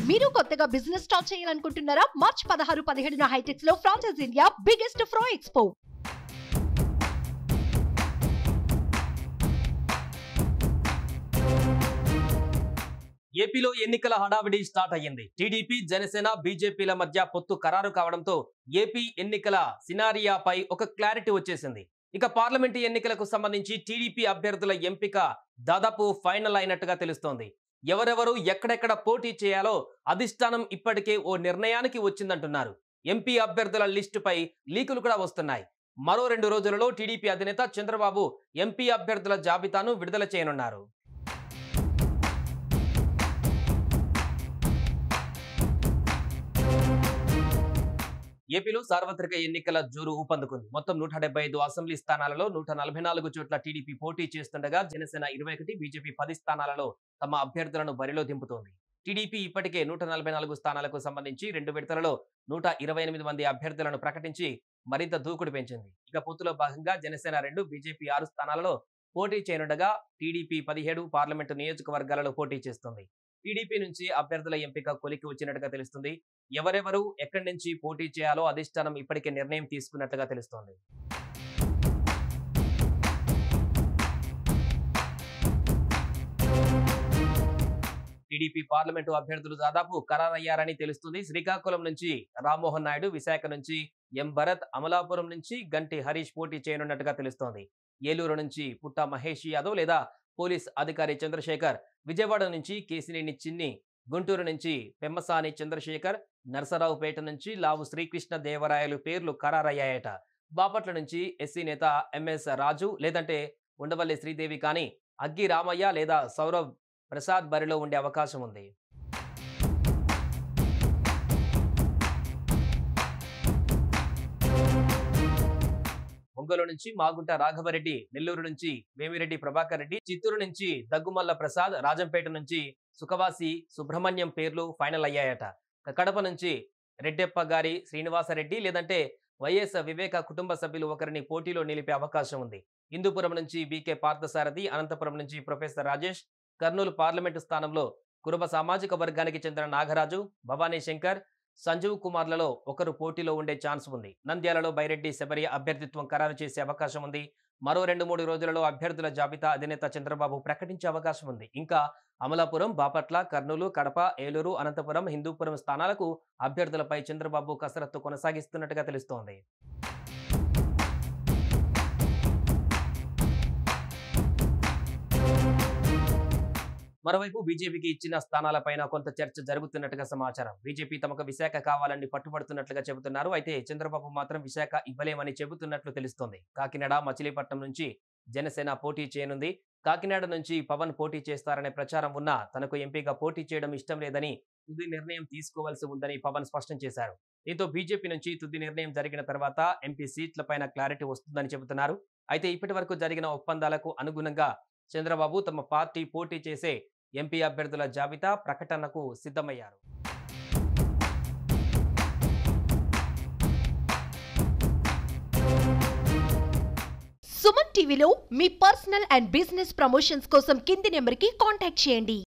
మీరు కొత్తగా business start చేయాలనుకుంటున్నారా మార్చ్ పదహారు పదిహేడున హైటెక్స్ లో ఫ్రాన్సెస్ ఇండియా బిగ్గెస్ట్ ఫ్రో ఎక్స్పో ఏపీలో ఎన్నికల హడావిడి స్టార్ట్ అయ్యింది టీడీపీ జనసేన బీజేపీల మధ్య పొత్తు ఖరారు కావడంతో ఏపీ ఎన్నికల సినారియాపై ఒక క్లారిటీ వచ్చేసింది ఇక పార్లమెంటు ఎన్నికలకు సంబంధించి టీడీపీ అభ్యర్థుల ఎంపిక దాదాపు ఫైనల్ అయినట్టుగా తెలుస్తోంది ఎవరెవరు ఎక్కడెక్కడ పోటీ చేయాలో అధిష్టానం ఇప్పటికే ఓ నిర్ణయానికి వచ్చిందంటున్నారు ఎంపీ అభ్యర్థుల లిస్టుపై లీకులు కూడా వస్తున్నాయి మరో రెండు రోజులలో టీడీపీ అధినేత చంద్రబాబు ఎంపీ అభ్యర్థుల జాబితాను విడుదల చేయనున్నారు ఏపీలో సార్వత్రిక ఎన్నికల జోరు ఊపందుకుంది మొత్తం నూట డెబ్బై ఐదు అసెంబ్లీ స్థానాలలో నూట నలభై నాలుగు చోట్ల టీడీపీ పోటీ చేస్తుండగా జనసేన ఇరవై ఒకటి బీజేపీ పది స్థానాలలో తమ అభ్యర్థులను బరిలో దింపుతోంది టీడీపీ ఇప్పటికే నూట నలభై నాలుగు స్థానాలకు సంబంధించి రెండు విడతలలో నూట ఇరవై ఎనిమిది మంది అభ్యర్థులను ప్రకటించి మరింత దూకుడు పెంచింది ఇక పొత్తులో భాగంగా జనసేన రెండు బీజేపీ ఆరు స్థానాలలో పోటీ చేయనుండగా టీడీపీ పదిహేడు పార్లమెంటు నియోజకవర్గాలలో పోటీ చేస్తుంది టీడీపీ నుంచి అభ్యర్థుల ఎంపిక కొలికి వచ్చినట్టుగా తెలుస్తుంది ఎవరెవరు ఎక్కడి నుంచి పోటీ చేయాలో అధిష్టానం ఇప్పటికే నిర్ణయం తీసుకున్నట్లుగా తెలుస్తోంది టీడీపీ పార్లమెంటు అభ్యర్థులు దాదాపు ఖరారయ్యారని తెలుస్తుంది శ్రీకాకుళం నుంచి రామ్మోహన్ నాయుడు విశాఖ నుంచి ఎం భరత్ అమలాపురం నుంచి గంటి హరీష్ పోటీ చేయనున్నట్టుగా తెలుస్తోంది ఏలూరు నుంచి పుట్ట మహేష్ యాదవ్ లేదా పోలీస్ అధికారి చంద్రశేఖర్ విజయవాడ నుంచి కేసినేని చిన్ని గుంటూరు నుంచి పెమ్మసాని చంద్రశేఖర్ నరసరావుపేట నుంచి లావు శ్రీకృష్ణ దేవరాయలు పేర్లు ఖరారయ్యాయట బాపట్ల నుంచి ఎస్సీ నేత ఎంఎస్ రాజు లేదంటే ఉండవల్లి శ్రీదేవి కానీ అగ్గి రామయ్య లేదా సౌరవ్ ప్రసాద్ బరిలో ఉండే అవకాశం ఉంది ఒంగోలు నుంచి మాగుంట రాఘవరెడ్డి నెల్లూరు నుంచి వేమిరెడ్డి ప్రభాకర్ రెడ్డి చిత్తూరు నుంచి దగ్గుమల్ల ప్రసాద్ రాజంపేట నుంచి సుఖవాసి సుబ్రహ్మణ్యం పేర్లు ఫైనల్ అయ్యాయట ఇక కడప నుంచి రెడ్డెప్ప గారి శ్రీనివాసరెడ్డి లేదంటే వైఎస్ వివేక కుటుంబ సభ్యులు ఒకరిని పోటీలో నిలిపే అవకాశం ఉంది హిందూపురం నుంచి బీకే పార్థసారథి అనంతపురం నుంచి ప్రొఫెసర్ రాజేష్ కర్నూలు పార్లమెంటు స్థానంలో కురుబ సామాజిక వర్గానికి చెందిన నాగరాజు భవానీ శంకర్ సంజీవ్ కుమార్లలో ఒకరు పోటీలో ఉండే ఛాన్స్ ఉంది నంద్యాలలో బైరెడ్డి శబరి అభ్యర్థిత్వం ఖరారు చేసే అవకాశం ఉంది మరో రెండు మూడు రోజులలో అభ్యర్థుల జాబితా అధినేత చంద్రబాబు ప్రకటించే అవకాశం ఉంది ఇంకా అమలాపురం బాపట్ల కర్నూలు కడప ఏలూరు అనంతపురం హిందూపురం స్థానాలకు అభ్యర్థులపై చంద్రబాబు కసరత్తు కొనసాగిస్తున్నట్టుగా తెలుస్తోంది మరోవైపు బీజేపీకి ఇచ్చిన స్థానాలపైన కొంత చర్చ జరుగుతున్నట్టుగా సమాచారం బీజేపీ తమకు విశాఖ కావాలని పట్టుబడుతున్నట్లుగా చెబుతున్నారు అయితే చంద్రబాబు మాత్రం విశాఖ ఇవ్వలేమని చెబుతున్నట్లు తెలుస్తోంది కాకినాడ మచిలీపట్నం నుంచి జనసేన పోటీ చేయనుంది కాకినాడ నుంచి పవన్ పోటీ చేస్తారనే ప్రచారం ఉన్నా తనకు ఎంపీగా పోటీ చేయడం ఇష్టం లేదని తుది నిర్ణయం తీసుకోవాల్సి ఉందని పవన్ స్పష్టం చేశారు దీంతో బీజేపీ నుంచి తుది నిర్ణయం జరిగిన తర్వాత ఎంపీ సీట్లపైన క్లారిటీ వస్తుందని చెబుతున్నారు అయితే ఇప్పటి వరకు జరిగిన ఒప్పందాలకు అనుగుణంగా చంద్రబాబు తమ పార్టీ పోటీ చేసే ఎంపీ అభ్యర్థుల జాబితా ప్రకటనకు సిద్ధమయ్యారు సుమన్ టీవీలో మీ పర్సనల్ అండ్ బిజినెస్ ప్రమోషన్స్ కోసం కింది నెంబర్కి కాంటాక్ట్ చేయండి